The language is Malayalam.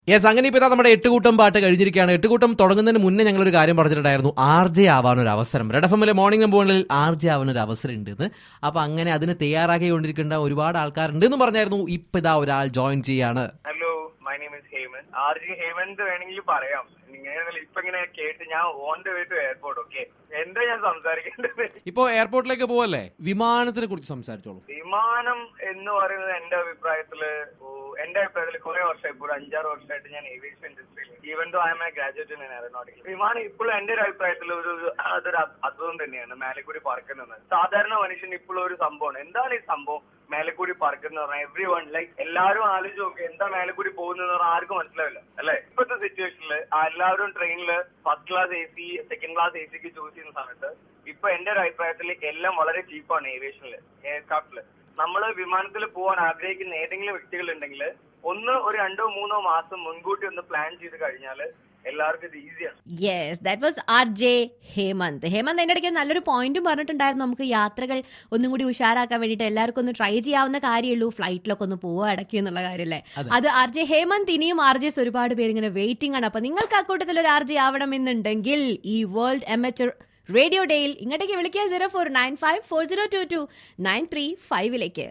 യെസ് അങ്ങനെ ഇപ്പൊ ഇതാ നമ്മുടെ എട്ടുകൂട്ടം പാട്ട് കഴിഞ്ഞിരിക്കുകയാണ് എട്ടുകൂട്ടം തുടങ്ങുന്നതിന് മുന്നേ ഞങ്ങൾ ഒരു കാര്യം പറഞ്ഞിട്ടുണ്ടായിരുന്നു ആർ ജെ ആവാൻ ഒരു അവസരം റെഡ് എഫ് എമ്മിലെ മോർണിംഗ് നമ്പുകളിൽ ആർ ജെ ആവാൻ ഒരു അവസരം ഉണ്ട് അപ്പൊ അങ്ങനെ അതിന് തയ്യാറാക്കിക്കൊണ്ടിരിക്കേണ്ട ഒരുപാട് ആൾക്കാരുണ്ട് എന്ന് പറഞ്ഞായിരുന്നു ഇപ്പൊ ഇതാ ഒരാൾ ജോയിൻ ചെയ്യാണ് hello my name is Hemanth R J Hemanth വേണമെങ്കിൽ പറയാം ഇങ്ങനെ ഇപ്പൊ ഇങ്ങനെ കേട്ട് ഞാൻ on the way to airport okay എന്താ ഞാൻ സംസാരിക്കേണ്ടത് ഇപ്പോ എയർപോർട്ടിലേക്ക് പോവല്ലേ വിമാനത്തിനെ കുറിച്ച് സംസാരിച്ചോളൂ വിമാനം എന്ന് പറയുന്നത് എന്റെ അഭിപ്രായത്തില് ഓ, എന്റെ അഭിപ്രായത്തിൽ കുറെ വർഷമായി ഇപ്പോൾ ഒരു അഞ്ചാറ് വർഷമായിട്ട് ഞാൻ ഏവിയേഷൻ ഇൻഡസ്ട്രിയിൽ even though I'm a graduate in aeronautical വിമാനം ഇപ്പോഴും എന്റെ ഒരു അഭിപ്രായത്തിൽ ഒരു ഒരു- അതൊരു അ- അത്ഭുതം തന്നെയാണ് മേലെക്കൂടി പറക്കുന്നത് സാധാരണ മനുഷ്യൻ ഇപ്പോഴും ഒരു സംഭവമാണ് എന്താണ് ഈ സംഭവം മേലെക്കൂടി പറക്കുന്ന പറഞ്ഞാൽ എവ്രി വൺ ലൈക്ക് എല്ലാവരും ആലോചിച്ച് നോക്കി എന്താ മേലെക്കൂടി പോകുന്നത് പറഞ്ഞാൽ ആർക്കും മനസ്സിലാവില്ല അല്ലെ ഇപ്പോഴത്തെ സിറ്റുവേഷനിൽ എല്ലാവരും ട്രെയിനിൽ first class A C second class A സിക്ക് ചൂസ് ചെയ്യുന്ന സമയത്ത് ഇപ്പൊ എന്റെ ഒരു അഭിപ്രായത്തിൽ എല്ലാം വളരെ ചീപ്പാണ് ഏവിയേഷനിൽ എയർക്രാഫ്റ്റില് നമ്മൾ വിമാനത്തിൽ പോകാൻ ആഗ്രഹിക്കുന്ന ഏതെങ്കിലും വ്യക്തികൾ ഉണ്ടെങ്കിൽ ഒന്ന് ഒരു രണ്ടോ മൂന്നോ മാസം മുൻകൂട്ടി ഒന്ന് പ്ലാൻ ചെയ്ത് കഴിഞ്ഞാൽ എല്ലാവർക്കും ഇത് ഈസിയാണ് yes that was R J Hemanth Hemanth അതിന്റെ ഇടയ്ക്ക് നല്ലൊരു പോയിന്റും പറഞ്ഞിട്ടുണ്ടായിരുന്നു നമുക്ക് യാത്രകൾ ഒന്നും കൂടി ഉഷാറാക്കാൻ വേണ്ടിയിട്ട് എല്ലാവർക്കും ഒന്ന് ട്രൈ ചെയ്യാവുന്ന കാര്യമുള്ളൂ ഫ്ലൈറ്റിലൊക്കെ ഒന്ന് പോവുക ഇടയ്ക്ക് എന്നുള്ള കാര്യമല്ലേ അത് ആർ ജെ ഹേമന്ത് ഇനിയും ആർ ജെസ് ഒരുപാട് പേര് ഇങ്ങനെ വെയിറ്റിംഗ് ആണ് അപ്പൊ നിങ്ങൾക്ക് അക്കൂട്ടത്തിൽ ഒരു ആർ ജെ ആവണമെന്നുണ്ടെങ്കിൽ ഈ വേൾഡ് എമച്ചർ റേഡിയോ ഡേയിൽ ഇങ്ങോട്ടേക്ക് വിളിക്കുക zero four nine five four zero two two nine three ഫൈവിലേക്ക്